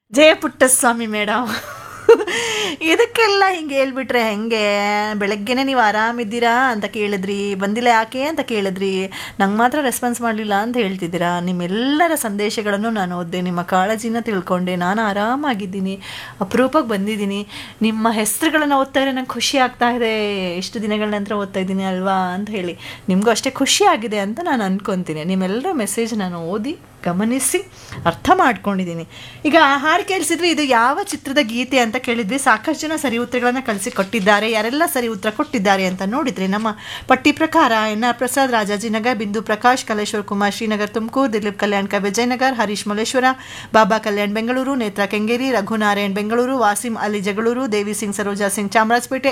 ಜಯ Puttaswamy madam ಇದಕ್ಕೆಲ್ಲ ಹಿಂಗೆ ಹೇಳ್ಬಿಟ್ರೆ ಹೆಂಗೆ ಬೆಳಗ್ಗೆನೆ ನೀವು ಆರಾಮಿದ್ದೀರಾ ಅಂತ ಕೇಳಿದ್ರಿ ಬಂದಿಲ್ಲ ಯಾಕೆ ಅಂತ ಕೇಳಿದ್ರಿ ನಂಗೆ ಮಾತ್ರ ರೆಸ್ಪಾನ್ಸ್ ಮಾಡಲಿಲ್ಲ ಅಂತ ಹೇಳ್ತಿದ್ದೀರಾ ನಿಮ್ಮೆಲ್ಲರ ಸಂದೇಶಗಳನ್ನು ನಾನು ಓದಿದೆ ನಿಮ್ಮ ಕಾಳಜಿನ ತಿಳ್ಕೊಂಡೆ ನಾನು ಆರಾಮಾಗಿದ್ದೀನಿ ಅಪರೂಪಕ್ಕೆ ಬಂದಿದ್ದೀನಿ ನಿಮ್ಮ ಹೆಸರುಗಳನ್ನು ಓದ್ತಾ ಇದ್ರೆ ನಂಗೆ ಖುಷಿ ಆಗ್ತಾ ಇದೆ ಎಷ್ಟು ದಿನಗಳ ನಂತರ ಓದ್ತಾ ಇದ್ದೀನಿ ಅಲ್ವಾ ಅಂತ ಹೇಳಿ ನಿಮಗೂ ಅಷ್ಟೇ ಖುಷಿ ಆಗಿದೆ ಅಂತ ನಾನು ಅನ್ಕೊತೀನಿ ನಿಮ್ಮೆಲ್ಲರ ಮೆಸೇಜ್ ನಾನು ಓದಿ ಗಮನಿಸಿ ಅರ್ಥ ಮಾಡ್ಕೊಂಡಿದ್ದೀನಿ ಈಗ ಆ ಹಾಡು ಕೇಳಿಸಿದ್ರೆ ಇದು ಯಾವ ಚಿತ್ರದ ಗೀತೆ ಅಂತ ಕೇಳಿದ್ವಿ ಸಾಕಷ್ಟು ಜನ ಸರಿ ಉತ್ತರಗಳನ್ನು ಕಳಿಸಿ ಕೊಟ್ಟಿದ್ದಾರೆ ಯಾರೆಲ್ಲ ಸರಿ ಉತ್ತರ ಕೊಟ್ಟಿದ್ದಾರೆ ಅಂತ ನೋಡಿದ್ರೆ ನಮ್ಮ ಪಟ್ಟಿ ಪ್ರಕಾರ ಎನ್ ಆರ್ ಪ್ರಸಾದ್ ರಾಜಾಜಿನಗರ್ ಬಿಂದು ಪ್ರಕಾಶ್ ಕಲೇಶ್ವರ್ ಕುಮಾರ್ ಶ್ರೀನಗರ್ ತುಮಕೂರು ದಿಲೀಪ್ ಕಲ್ಯಾಣ್ ಕ ವಿಜಯನಗರ್ ಹರೀಶ್ ಮಲ್ಲೇಶ್ವರ ಬಾಬಾ ಕಲ್ಯಾಣ್ ಬೆಂಗಳೂರು ನೇತ್ರ ಕೆಂಗೇರಿ ರಘುನಾರಾಯಣ್ ಬೆಂಗಳೂರು ವಾಸಿಂ ಅಲಿ ಜಗಳೂರು ದೇವಿ ಸಿಂಗ್ ಸರೋಜಾ ಸಿಂಗ್ ಚಾಮರಾಜಪೇಟೆ